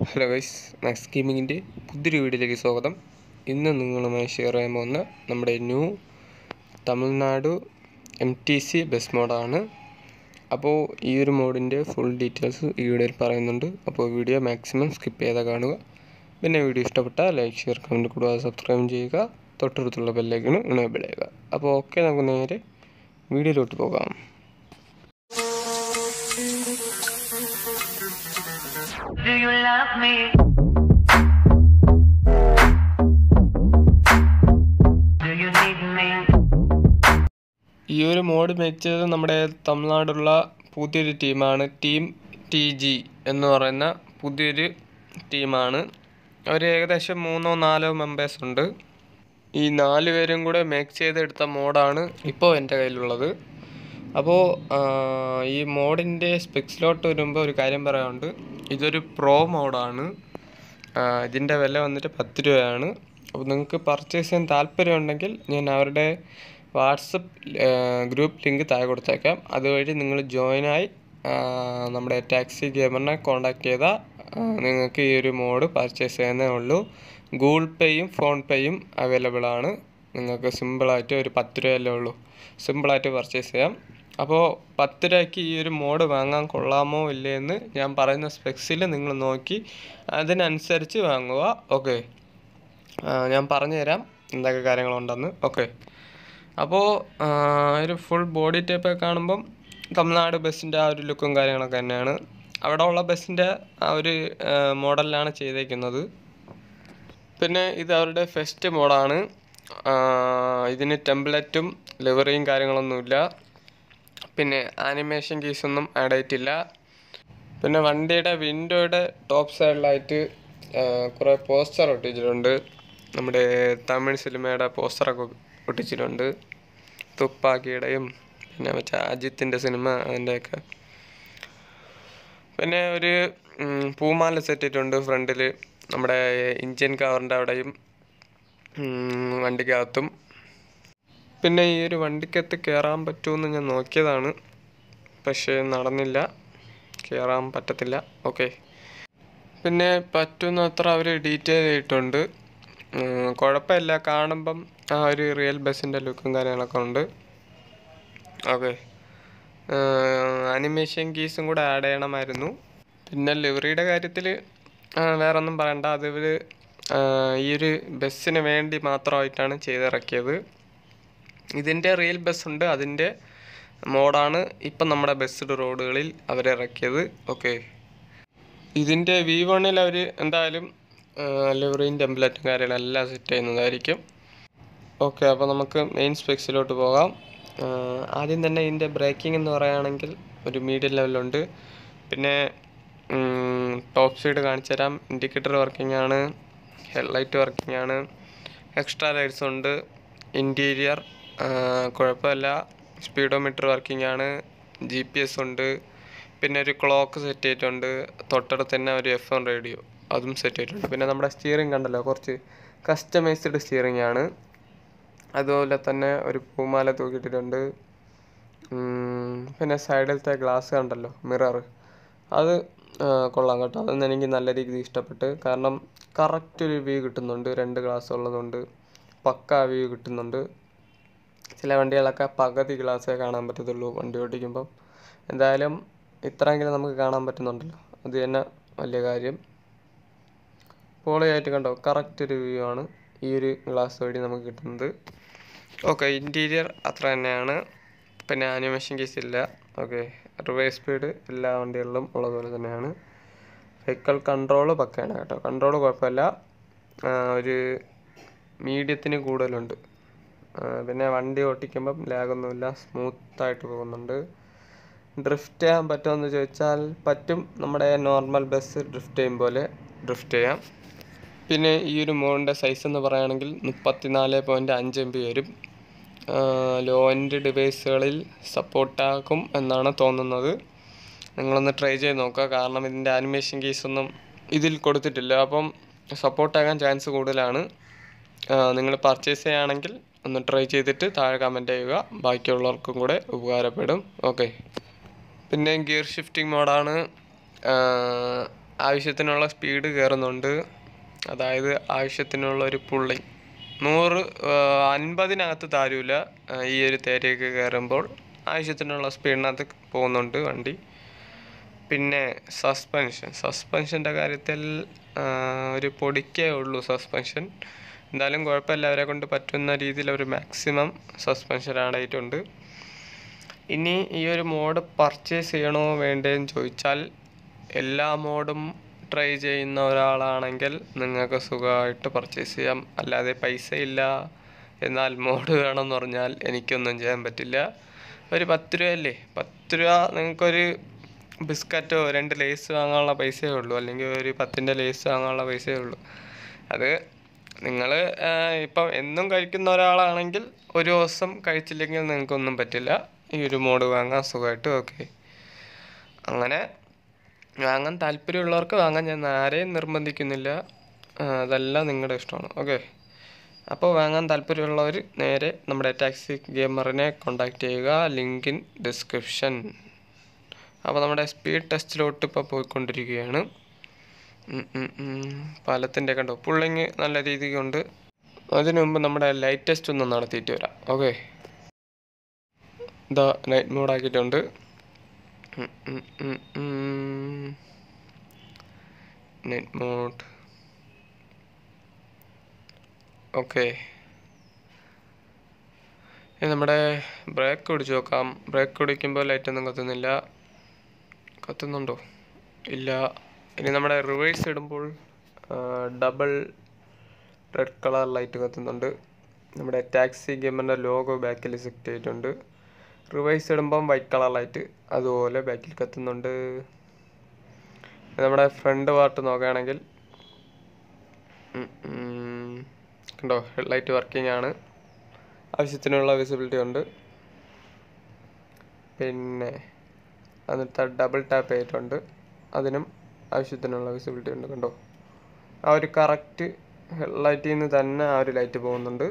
Hello guys max ഗെയിമിങ്ങിൻ്റെ പുതിയൊരു വീഡിയോയിലേക്ക് സ്വാഗതം ഇന്ന് നിങ്ങളുമായി ഷെയർ ചെയ്യാൻ പോകുന്ന നമ്മുടെ new Tamil Nadu M T C bus മോഡാണ് അപ്പോൾ ഈ ഒരു മോഡിൻ്റെ ഫുൾ ഡീറ്റെയിൽസ് ഈ വീഡിയോയിൽ പറയുന്നുണ്ട് അപ്പോൾ വീഡിയോ മാക്സിമം സ്കിപ്പ് ചെയ്താൽ കാണുക പിന്നെ വീഡിയോ ഇഷ്ടപ്പെട്ടാൽ ലൈക്ക് ഷെയർ കമൻറ്റ് കൂടാതെ സബ്സ്ക്രൈബ് ചെയ്യുക തൊട്ടടുത്തുള്ള ബെല്ലേക്കാണ് എനേബിൾ ചെയ്യുക അപ്പോൾ ഓക്കെ നമുക്ക് നേരെ വീഡിയോയിലോട്ട് പോകാം Do you love me? Do you need me? ഈ ഒരു മോഡ് മേക്ക് ചെയ്തത് നമ്മുടെ തമിഴ്നാടുള്ള പുതിയൊരു ടീമാണ് ടീം ടി ജി എന്ന് പറയുന്ന പുതിയൊരു ടീമാണ് അവർ ഏകദേശം മൂന്നോ നാലോ മെമ്പേഴ്സ് ഉണ്ട് ഈ നാല് പേരും കൂടെ മേക്ക് ചെയ്തെടുത്ത മോഡാണ് ഇപ്പോൾ എൻ്റെ കയ്യിലുള്ളത് അപ്പോൾ ഈ മോഡിൻ്റെ സ്പെക്സിലോട്ട് വരുമ്പോൾ ഒരു കാര്യം പറയാനുണ്ട് ഇതൊരു പ്രോ മോഡാണ് ഇതിൻ്റെ വില വന്നിട്ട് പത്ത് രൂപയാണ് അപ്പോൾ നിങ്ങൾക്ക് പർച്ചേസ് ചെയ്യാൻ താല്പര്യമുണ്ടെങ്കിൽ ഞാൻ അവരുടെ വാട്സപ്പ് ഗ്രൂപ്പ് ലിങ്ക് താഴെ കൊടുത്തേക്കാം അതുവഴി നിങ്ങൾ ജോയിനായി നമ്മുടെ ടാക്സി ഗെയിമറിനെ കോൺടാക്ട് ചെയ്താൽ നിങ്ങൾക്ക് ഈ ഒരു മോഡ് പർച്ചേസ് ചെയ്യുന്നേ ഉള്ളൂ ഗൂഗിൾ പേയും ഫോൺ പേയും അവൈലബിൾ ആണ് നിങ്ങൾക്ക് സിമ്പിളായിട്ട് ഒരു പത്ത് രൂപയല്ലേ ഉള്ളൂ സിമ്പിളായിട്ട് പർച്ചേസ് ചെയ്യാം അപ്പോൾ പത്ത് രൂപയ്ക്ക് ഈ ഒരു മോഡ് വാങ്ങാൻ കൊള്ളാമോ ഇല്ലേ എന്ന് ഞാൻ പറയുന്ന സ്പെക്സിൽ നിങ്ങൾ നോക്കി അതിനനുസരിച്ച് വാങ്ങുക ഓക്കെ ഞാൻ പറഞ്ഞു തരാം എന്തൊക്കെ കാര്യങ്ങളുണ്ടെന്ന് ഓക്കെ അപ്പോൾ ഒരു ഫുൾ ബോഡി ടൈപ്പൊക്കെ കാണുമ്പം തമിഴ്നാട് ബസ്സിൻ്റെ ആ ഒരു ലുക്കും കാര്യങ്ങളൊക്കെ തന്നെയാണ് അവിടെ ഉള്ള ബസ്സിൻ്റെ ആ ഒരു മോഡലിലാണ് ചെയ്തേക്കുന്നത് പിന്നെ ഇത് അവരുടെ ഫസ്റ്റ് മോഡാണ് ഇതിന് ടെംപ്ലറ്റും ലിവറിയും കാര്യങ്ങളൊന്നുമില്ല പിന്നെ ആനിമേഷൻ കീസൊന്നും ആഡ് ആയിട്ടില്ല പിന്നെ വണ്ടിയുടെ വിൻഡോയുടെ ടോപ്പ് സൈഡിലായിട്ട് കുറേ പോസ്റ്റർ ഒട്ടിച്ചിട്ടുണ്ട് നമ്മുടെ തമിഴ് സിനിമയുടെ പോസ്റ്ററൊക്കെ ഒട്ടിച്ചിട്ടുണ്ട് തുപ്പാക്കിയുടെയും പിന്നെ മറ്റേ അജിത്തിൻ്റെ സിനിമ അതിൻ്റെയൊക്കെ പിന്നെ ഒരു ഉം, പൂമാല സെറ്റ് ഇട്ടിട്ടുണ്ട് ഫ്രണ്ടിൽ നമ്മുടെ ഇഞ്ചിൻ കവറിൻ്റെ അവിടെയും ഉം, വണ്ടിക്കകത്തും പിന്നെ ഈ ഒരു വണ്ടിക്കകത്ത് കയറാൻ പറ്റുമെന്ന് ഞാൻ നോക്കിയതാണ് പക്ഷേ നടന്നില്ല കയറാൻ പറ്റത്തില്ല ഓക്കെ പിന്നെ പറ്റുന്നത്ര അവർ ഡീറ്റെയിൽ ആയിട്ടുണ്ട് ഉം, കുഴപ്പമില്ല കാണുമ്പം ആ ഒരു റിയൽ ബസ്സിൻ്റെ ലുക്കും കാര്യങ്ങളൊക്കെ ഉണ്ട് ഓക്കെ അനിമേഷൻ കീസും കൂടെ ആഡ് ചെയ്യണമായിരുന്നു പിന്നെ ലിവറിയുടെ കാര്യത്തിൽ വേറെ ഒന്നും പറയണ്ട അത് ഇവർ ഈ ഒരു ബസ്സിന് വേണ്ടി മാത്രമായിട്ടാണ് ചെയ്തിറക്കിയത് ഇതിൻ്റെ റിയൽ ബസ് ഉണ്ട് അതിൻ്റെ മോഡാണ് ഇപ്പം നമ്മുടെ ബസ്ഡ് റോഡുകളിൽ അവരിറക്കിയത് ഓക്കെ ഇതിൻ്റെ വി വണ്ണിൽ അവർ എന്തായാലും ലിവറിയും ടെംപ്ലേറ്റും കാര്യങ്ങളെല്ലാം സെറ്റ് ചെയ്യുന്നതായിരിക്കും ഓക്കെ അപ്പോൾ നമുക്ക് മെയിൻ സ്പെക്സിലോട്ട് പോകാം ആ, ആദ്യം തന്നെ ഇതിൻ്റെ ബ്രേക്കിംഗ് എന്ന് പറയുകയാണെങ്കിൽ ഒരു മീഡിയം ലെവലുണ്ട് പിന്നെ ടോപ്പ് സൈഡ് കാണിച്ചു തരാം ഇൻഡിക്കേറ്റർ വർക്കിംഗ് ആണ് ഹെഡ്ലൈറ്റ് വർക്കിംഗ് ആണ് എക്സ്ട്രാ ലൈറ്റ്സ് ഉണ്ട് ഇൻറ്റീരിയർ കുഴപ്പമില്ല സ്പീഡോമീറ്റർ വർക്കിംഗ് ആണ് ജി പി എസ് ഉണ്ട് പിന്നെ ഒരു ക്ലോക്ക് സെറ്റ് ചെയ്തിട്ടുണ്ട് തൊട്ടടുത്ത് തന്നെ ഒരു എഫ് എം റേഡിയോ അതും സെറ്റ് ചെയ്തിട്ടുണ്ട് പിന്നെ നമ്മുടെ സ്റ്റിയറിംഗ് കണ്ടല്ലോ കുറച്ച് കസ്റ്റമൈസ്ഡ് സ്റ്റിയറിംഗ് ആണ് അതുപോലെ തന്നെ ഒരു പൂമാല തൂക്കിയിട്ടിട്ടുണ്ട് ഉം, പിന്നെ സൈഡിലത്തെ ഗ്ലാസ് കണ്ടല്ലോ മിറർ അത് ആ, കൊള്ളാം കേട്ടോ അതൊന്നും എനിക്ക് നല്ല രീതിയിൽ ഇഷ്ടപ്പെട്ട് കാരണം കറക്റ്റ് ഒരു വ്യൂ കിട്ടുന്നുണ്ട് രണ്ട് ഗ്ലാസ് ഉള്ളതുകൊണ്ട് പക്ക വ്യൂ കിട്ടുന്നുണ്ട് ചില വണ്ടികളൊക്കെ പകുതി ഗ്ലാസ്സേ കാണാൻ പറ്റത്തുള്ളൂ വണ്ടി ഓടിക്കുമ്പം എന്തായാലും ഇത്രയെങ്കിലും നമുക്ക് കാണാൻ പറ്റുന്നുണ്ടല്ലോ അത് തന്നെ വലിയ കാര്യം പോളിയായിട്ട് കണ്ടോ കറക്റ്റ് ഒരു വ്യൂ ആണ് ഈ ഒരു ഗ്ലാസ് വഴി നമുക്ക് കിട്ടുന്നത് ഓക്കെ ഇൻറ്റീരിയർ അത്ര തന്നെയാണ് പിന്നെ ആനിമേഷൻ കേസ് ഇല്ല ഓക്കെ റിവേഴ്സ് സ്പീഡ് എല്ലാ വണ്ടികളിലും ഉള്ളതുപോലെ തന്നെയാണ് വെഹിക്കിൾ കൺട്രോൾ പക്കയാണ് കേട്ടോ കൺട്രോൾ കുഴപ്പമില്ല ആ, ഒരു മീഡിയത്തിന് കൂടുതലുണ്ട് ആ, പിന്നെ വണ്ടി ഓട്ടിക്കുമ്പം ലാഗൊന്നുമില്ല സ്മൂത്തായിട്ട് പോകുന്നുണ്ട് ഡ്രിഫ്റ്റ് ചെയ്യാൻ പറ്റുമെന്ന് ചോദിച്ചാൽ പറ്റും നമ്മുടെ നോർമൽ ബസ് ഡ്രിഫ്റ്റ് ചെയ്യും പോലെ ഡ്രിഫ്റ്റ് ചെയ്യാം പിന്നെ ഈ ഒരു മോണിൻ്റെ സൈസ് എന്ന് പറയുകയാണെങ്കിൽ മുപ്പത്തിനാല് പോയിൻറ്റ് അഞ്ച് എം ബി വരും ലോ എൻഡ് ഡിവൈസുകളിൽ സപ്പോർട്ടാക്കും എന്നാണ് തോന്നുന്നത് നിങ്ങളൊന്ന് ട്രൈ ചെയ്ത് നോക്കുക കാരണം ഇതിൻ്റെ ആനിമേഷൻ കേസൊന്നും ഇതിൽ കൊടുത്തിട്ടില്ല അപ്പം സപ്പോർട്ടാകാൻ ചാൻസ് കൂടുതലാണ് നിങ്ങൾ പർച്ചേസ് ചെയ്യുകയാണെങ്കിൽ ഒന്ന് ട്രൈ ചെയ്തിട്ട് താഴെ കമൻറ്റ് ചെയ്യുക ബാക്കിയുള്ളവർക്കും കൂടെ ഉപകാരപ്പെടും ഓക്കെ പിന്നെ ഗിയർ ഷിഫ്റ്റിംഗ് മോഡാണ് ആവശ്യത്തിനുള്ള സ്പീഡ് കയറുന്നുണ്ട് അതായത് ആവശ്യത്തിനുള്ള ഒരു പുള്ളിങ് നൂറ് ആ, അൻപതിനകത്ത് താരൂല ആ, ഈ ഒരു തേരയൊക്കെ കയറുമ്പോൾ ആവശ്യത്തിനുള്ള സ്പീഡിനകത്ത് പോകുന്നുണ്ട് വണ്ടി പിന്നെ സസ്പെൻഷൻ സസ്പെൻഷൻ്റെ കാര്യത്തിൽ ആ, ഒരു പൊടിക്കേ ഉള്ളൂ സസ്പെൻഷൻ എന്തായാലും കുഴപ്പമില്ല അവരെ കൊണ്ട് പറ്റുന്ന രീതിയിൽ ഒരു മാക്സിമം സസ്പെൻഷൻ ആഡ് ആയിട്ടുണ്ട് ഇനി ഈ ഒരു മോഡ് പർച്ചേസ് ചെയ്യണോ വേണ്ടേന്ന് ചോദിച്ചാൽ എല്ലാ മോഡും ട്രൈ ചെയ്യുന്ന ഒരാളാണെങ്കിൽ നിങ്ങൾക്ക് സുഖമായിട്ട് പർച്ചേസ് ചെയ്യാം അല്ലാതെ പൈസ ഇല്ല എന്നാൽ മോഡ് വേണമെന്ന് പറഞ്ഞാൽ എനിക്കൊന്നും ചെയ്യാൻ പറ്റില്ല ഒരു പത്ത് രൂപയല്ലേ പത്ത് രൂപ നിങ്ങൾക്കൊരു ബിസ്ക്കറ്റോ രണ്ട് ലേസ് വാങ്ങാനുള്ള പൈസയേ ഉള്ളൂ അല്ലെങ്കിൽ ഒരു പത്തിൻ്റെ ലേസ് വാങ്ങാനുള്ള പൈസയേ ഉള്ളൂ അത് നിങ്ങൾ ഇപ്പം എന്നും കഴിക്കുന്ന ഒരാളാണെങ്കിൽ ഒരു ദിവസം കഴിച്ചില്ലെങ്കിൽ നിങ്ങൾക്കൊന്നും പറ്റില്ല ഈ ഒരു മോഡ് വാങ്ങാൻ സുഖമായിട്ട് ഓക്കെ അങ്ങനെ വാങ്ങാൻ താല്പര്യമുള്ളവർക്ക് വാങ്ങാൻ ഞാൻ ആരെയും നിർബന്ധിക്കുന്നില്ല ആ, അതെല്ലാം നിങ്ങളുടെ ഇഷ്ടമാണ് ഓക്കെ അപ്പോൾ വാങ്ങാൻ താല്പര്യമുള്ളവർ നേരെ നമ്മുടെ ടാക്സി ഗെയിമറിനെ കോണ്ടാക്ട് ചെയ്യുക ലിങ്ക് ഇൻ ഡിസ്ക്രിപ്ഷൻ അപ്പോൾ നമ്മുടെ സ്പീഡ് ടെസ്റ്റിലോട്ട് ഇപ്പോൾ പോയിക്കൊണ്ടിരിക്കുകയാണ് പാലത്തിൻ്റെ കണ്ടോ പുള്ളിങ് നല്ല രീതിക്കുണ്ട് അതിനു മുമ്പ് നമ്മുടെ ലൈറ്റ് ടെസ്റ്റ് ഒന്ന് നടത്തിയിട്ട് വരാം ഓക്കെ ഇതാ നൈറ്റ് മോഡ് ആക്കിയിട്ടുണ്ട് നൈറ്റ് മോഡ് ഓക്കെ ഇനി നമ്മുടെ ബ്രേക്ക് പിടിച്ച് നോക്കാം ബ്രേക്ക് പിടിക്കുമ്പോൾ ലൈറ്റ് ഒന്നും കത്തുന്നില്ല കത്തുന്നുണ്ടോ ഇല്ല ഇനി നമ്മുടെ റിവേഴ്സ് ഇടുമ്പോൾ ഡബിൾ റെഡ് കളർ ലൈറ്റ് കത്തുന്നുണ്ട് നമ്മുടെ ടാക്സി ഗെയിമിൻ്റെ ലോഗോ ബാക്കിൽ സെറ്റ് ചെയ്തിട്ടുണ്ട് റിവേഴ്സ് ഇടുമ്പം വൈറ്റ് കളർ ലൈറ്റ് അതുപോലെ ബാക്കിൽ കത്തുന്നുണ്ട് നമ്മുടെ ഫ്രണ്ട് പാർട്ട് നോക്കുകയാണെങ്കിൽ ഉം, ഉം, കണ്ടോ ഹെഡ് ലൈറ്റ് വർക്കിംഗ് ആണ് ആവശ്യത്തിനുള്ള വിസിബിലിറ്റി ഉണ്ട് പിന്നെ എന്നിട്ട് ഡബിൾ ടാപ്പ് ചെയ്തിട്ടുണ്ട് അതിനും ആവശ്യത്തിനുള്ള വിസിബിലിറ്റി ഉണ്ട് കണ്ടോ ആ ഒരു കറക്റ്റ് ലൈറ്റിൽ നിന്ന് തന്നെ ആ ഒരു ലൈറ്റ് പോകുന്നുണ്ട്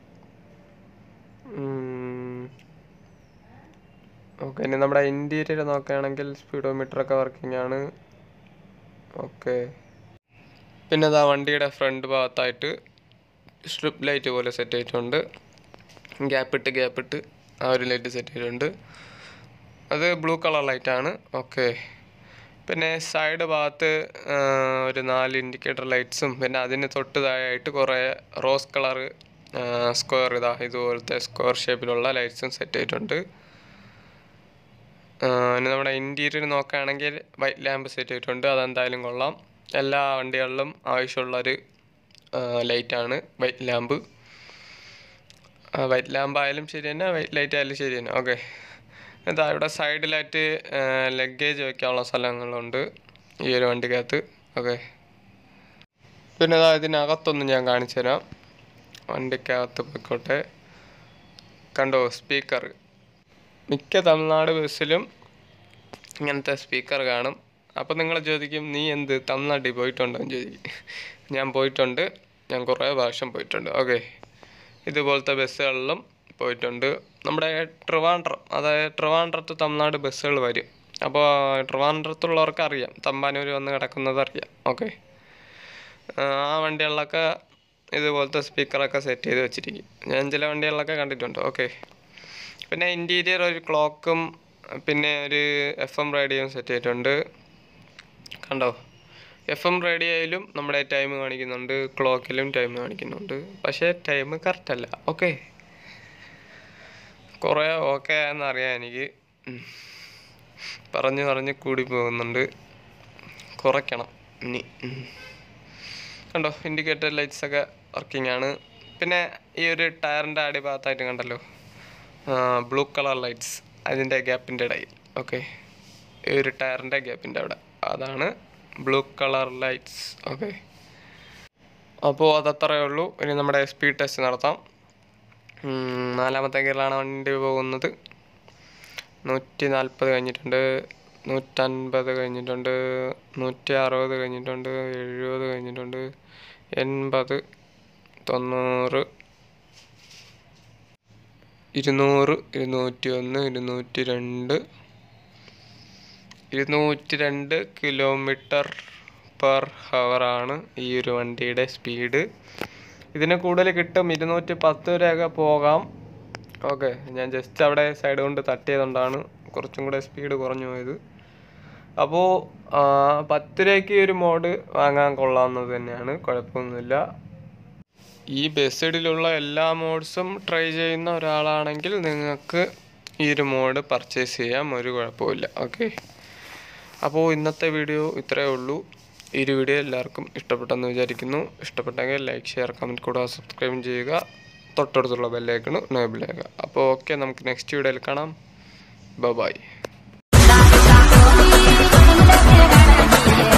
ഓക്കെ ഇനി നമ്മുടെ ഇൻറ്റീരിയർ നോക്കുകയാണെങ്കിൽ സ്പീഡോമീറ്റർ ഒക്കെ വർക്കിംഗ് ആണ് ഓക്കെ പിന്നെ അതാ വണ്ടിയുടെ ഫ്രണ്ട് ഭാഗത്തായിട്ട് സ്ട്രിപ്പ് ലൈറ്റ് പോലെ സെറ്റ് ചെയ്തിട്ടുണ്ട് ഗ്യാപ്പ് ഇട്ട് ഗ്യാപ്പ് ഇട്ട് ആ ഒരു ലൈറ്റ് സെറ്റ് ചെയ്തിട്ടുണ്ട് അത് ബ്ലൂ കളർ ലൈറ്റാണ് ഓക്കെ പിന്നെ സൈഡ് ഭാഗത്ത് ആ, ഒരു നാല് ഇൻഡിക്കേറ്റർ ലൈറ്റ്സും പിന്നെ അതിന് തൊട്ട് താഴെയായിട്ട് കുറേ റോസ് കളർ സ്ക്വയർ ഇതാ ഇതുപോലത്തെ സ്ക്വയർ ഷേപ്പിലുള്ള ലൈറ്റ്സും സെറ്റ് ചെയ്തിട്ടുണ്ട് ആ, ഇനി നമ്മുടെ ഇൻറ്റീരിയർ നോക്കുകയാണെങ്കിൽ വൈറ്റ് ലാമ്പ് സെറ്റ് ചെയ്തിട്ടുണ്ട് അതെന്തായാലും കൊള്ളാം എല്ലാ വണ്ടികളിലും ആവശ്യമുള്ളൊരു ലൈറ്റാണ് വൈറ്റ് ലാമ്പ് വൈറ്റ് ലാമ്പ് ആയാലും ശരി തന്നെ വൈറ്റ് ലൈറ്റ് ആയാലും ശരി തന്നെ ഓക്കെ ഇതാ ഇവിടെ സൈഡിലായിട്ട് ലഗേജ് വെക്കാനുള്ള സ്ഥലങ്ങളുണ്ട് ഈ ഒരു വണ്ടിക്കകത്ത് ഓക്കെ പിന്നെ ഇതാ ഇതിനകത്തൊന്ന് ഞാൻ കാണിച്ചു തരാം വണ്ടിക്കകത്ത് പോയിക്കോട്ടെ കണ്ടോ സ്പീക്കർ മിക്ക തമിഴ്നാട് ബസ്സിലും ഇങ്ങനത്തെ സ്പീക്കർ കാണും അപ്പോൾ നിങ്ങൾ ചോദിക്കും നീ എന്ത് തമിഴ്നാട്ടിൽ പോയിട്ടുണ്ടോ എന്ന് ചോദിക്കും ഞാൻ പോയിട്ടുണ്ട് ഞാൻ കുറേ പ്രാവശ്യം പോയിട്ടുണ്ട് ഓക്കെ ഇതുപോലത്തെ ബസ്സുകളിലും പോയിട്ടുണ്ട് നമ്മുടെ ട്രിവാൻഡ്രം അതായത് ട്രിവാൻഡ്രത്ത് തമിഴ്നാട് ബസ്സുകൾ വരും അപ്പോൾ ട്രിവാൻഡ്രത്തുള്ളവർക്ക് അറിയാം തമ്പാനൂർ വന്ന് കിടക്കുന്നത് അറിയാം ഓക്കെ ആ വണ്ടികളിലൊക്കെ ഇതുപോലത്തെ സ്പീക്കറൊക്കെ സെറ്റ് ചെയ്ത് വെച്ചിരിക്കും ഞാൻ ചില വണ്ടികളിലൊക്കെ കണ്ടിട്ടുണ്ട് ഓക്കെ പിന്നെ ഇൻറ്റീരിയർ ഒരു ക്ലോക്കും പിന്നെ ഒരു എഫ് എം റേഡിയോയും സെറ്റ് ചെയ്തിട്ടുണ്ട് കണ്ടോ എഫ് എം റേഡിയോയിലും നമ്മുടെ ടൈം കാണിക്കുന്നുണ്ട് ക്ലോക്കിലും ടൈം കാണിക്കുന്നുണ്ട് പക്ഷേ ടൈം കറക്റ്റ് അല്ല ഓക്കെ കുറേ ഓക്കെ എന്നറിയാം എനിക്ക് ഉം. പറഞ്ഞ് പറഞ്ഞ് കൂടി പോകുന്നുണ്ട് കുറയ്ക്കണം ഇനി ഉം. കണ്ടോ ഇൻഡിക്കേറ്റർ ലൈറ്റ്സ് ഒക്കെ വർക്കിംഗ് ആണ് പിന്നെ ഈ ഒരു ടയറിൻ്റെ അടിഭാഗത്തായിട്ട് കണ്ടല്ലോ ബ്ലൂ കളർ ലൈറ്റ്സ് അതിൻ്റെ ഗ്യാപ്പിൻ്റെ ഇടയിൽ ഓക്കെ ഈ ഒരു ടയറിൻ്റെ ഗ്യാപ്പിൻ്റെ അവിടെ അതാണ് ബ്ലൂ കളർ ലൈറ്റ്സ് ഓക്കെ അപ്പോൾ അതത്രയേ ഉള്ളൂ ഇനി നമ്മുടെ സ്പീഡ് ടെസ്റ്റ് നടത്താം ഉം, നാലാമത്തെ ഗിയറിലാണ് വണ്ടി പോകുന്നത് നൂറ്റി നാൽപ്പത് കഴിഞ്ഞിട്ടുണ്ട് നൂറ്റൻപത് കഴിഞ്ഞിട്ടുണ്ട് നൂറ്റി അറുപത് കഴിഞ്ഞിട്ടുണ്ട് എഴുപത് കഴിഞ്ഞിട്ടുണ്ട് എൺപത് തൊണ്ണൂറ് ഇരുന്നൂറ് ഇരുന്നൂറ്റി ഒന്ന് ഇരുന്നൂറ്റി രണ്ട് ഇരുന്നൂറ്റി രണ്ട് കിലോമീറ്റർ പെർ ഹവറാണ് ഈ ഒരു വണ്ടിയുടെ സ്പീഡ് ഇതിന് കൂടുതൽ കിട്ടും ഇരുന്നൂറ്റി പത്ത് വരെയൊക്കെ പോകാം ഓക്കെ ഞാൻ ജസ്റ്റ് അവിടെ സൈഡ് കൊണ്ട് തട്ടിയതുകൊണ്ടാണ് കുറച്ചും കൂടെ സ്പീഡ് കുറഞ്ഞു പോയത് അപ്പോൾ പത്ത് രൂപയ്ക്ക് ഈ ഒരു മോഡ് വാങ്ങാൻ കൊള്ളാവുന്നത് തന്നെയാണ് കുഴപ്പമൊന്നുമില്ല ഈ ബസ്സിഡിലുള്ള എല്ലാ മോഡ്സും ട്രൈ ചെയ്യുന്ന ഒരാളാണെങ്കിൽ നിങ്ങൾക്ക് ഈ ഒരു മോഡ് പർച്ചേസ് ചെയ്യാം ഒരു കുഴപ്പമില്ല ഓക്കെ അപ്പോൾ ഇന്നത്തെ വീഡിയോ ഇത്രയേ ഉള്ളൂ ഈ ഒരു വീഡിയോ എല്ലാവർക്കും ഇഷ്ടപ്പെട്ടെന്ന് വിചാരിക്കുന്നു ഇഷ്ടപ്പെട്ടെങ്കിൽ ലൈക്ക് ഷെയർ കമൻറ്റ് കൂടെ സബ്സ്ക്രൈബ് ചെയ്യുക തൊട്ടടുത്തുള്ള ബെല്ലൈക്കണ് എനേബിൾ ചെയ്യുക അപ്പോൾ ഓക്കെ നമുക്ക് നെക്സ്റ്റ് വീഡിയോയിൽ കാണാം ബൈ